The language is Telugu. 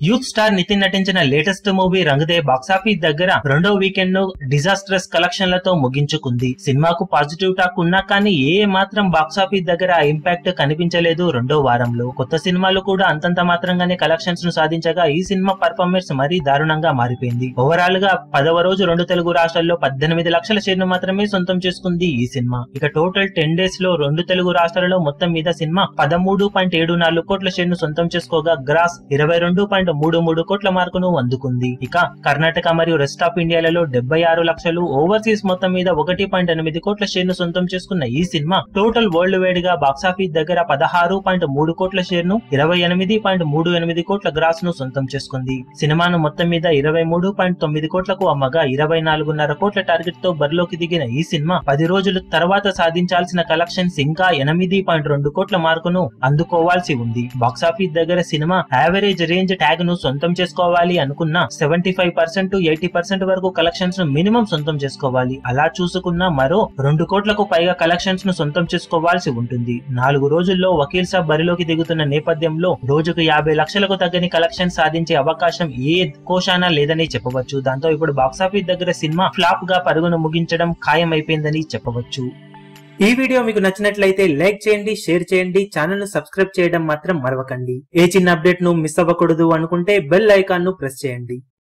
యూత్ స్టార్ నితిన్ నటించిన లేటెస్ట్ మూవీ రంగదే బాక్సాఫీస్ దగ్గర రెండో వీకెండ్ ను డిజాస్ట్రస్ కలెక్షన్లతో ముగించుకుంది సినిమాకు పాజిటివ్ టాక్ ఉన్నా కానీ ఏ మాత్రం బాక్సాఫీస్ దగ్గర ఆ ఇంపాక్ట్ కనిపించలేదు రెండో వారంలో కొత్త సినిమాలు కూడా అంతంత మాత్రంగానే కలెక్షన్స్ ను సాధించగా ఈ సినిమా పర్ఫార్మెన్స్ మరీ దారుణంగా మారిపోయింది ఓవరాల్ గా పదవ రోజు రెండు తెలుగు రాష్ట్రాల్లో పద్దెనిమిది లక్షల షేర్ను మాత్రమే సొంతం చేసుకుంది ఈ సినిమా ఇక టోటల్ టెన్ డేస్ లో రెండు తెలుగు రాష్ట్రాలలో మొత్తం మీద సినిమా పదమూడు పాయింట్ ఏడు నాలుగు కోట్ల షేర్ను సొంతం చేసుకోగా గ్రాస్ ఇరవై రెండు పాయింట్ మూడు మూడు కోట్ల మార్కును అందుకుంది ఇక కర్ణాటక మరియు రెస్ట్ ఆఫ్ ఇండియాలలో డెబ్బై ఆరు లక్షలు ఓవర్సీస్ మొత్తం మీద ఒకటి పాయింట్ ఎనిమిది కోట్ల షేర్ను సొంతం చేసుకున్న ఈ సినిమా టోటల్ వరల్డ్ వైడ్ గా బాక్సాఫీస్ దగ్గర పదహారు పాయింట్ మూడు కోట్ల షేర్ను ఇరవై ఎనిమిది పాయింట్ మూడు ఎనిమిది కోట్ల గ్రాస్ ను సొంతం చేసుకుంది సినిమాను మొత్తం మీద ఇరవై మూడు పాయింట్ తొమ్మిది కోట్లకు అమ్మగా ఇరవై నాలుగున్నర కోట్ల టార్గెట్ తో బరిలోకి దిగిన ఈ సినిమా పది రోజుల తర్వాత సాధించాల్సిన కలెక్షన్స్ ఇంకా ఎనిమిది పాయింట్ రెండు కోట్ల మార్కును అందుకోవాల్సి ఉంది బాక్సాఫీస్ దగ్గర సినిమా యావరేజ్ రేంజ్ ట్యాగ్ ను సొంతం చేసుకోవాలి అనుకున్న seventy five percent eighty percent వరకు కలెక్షన్స్ ను మినిమం సొంతం చేసుకోవాలి అలా చూసుకున్న మరో రెండు కోట్లకు పైగా కలెక్షన్స్ ను సొంతం చేసుకోవాల్సి ఉంటుంది నాలుగు రోజుల్లో వకీల్ సాబ్ బరిలోకి దిగుతున్న నేపథ్యంలో రోజుకు యాభై లక్షలకు తగ్గని కలెక్షన్ సాధించే అవకాశం ఏ కోశానా లేదని చెప్పవచ్చు దాంతో ఇప్పుడు బాక్సాఫీస్ దగ్గర సినిమా ఫ్లాప్ గా పరుగును ముగించడం ఖాయమైపోయిందని చెప్పవచ్చు ఈ వీడియో మీకు నచ్చినట్లయితే లైక్ చేయండి షేర్ చేయండి ఛానల్ ను సబ్స్క్రైబ్ చేయడం మాత్రం మరవకండి ఏ చిన్న అప్డేట్ ను మిస్ అవ్వకూడదు అనుకుంటే బెల్ ఐకాన్ ను ప్రెస్ చేయండి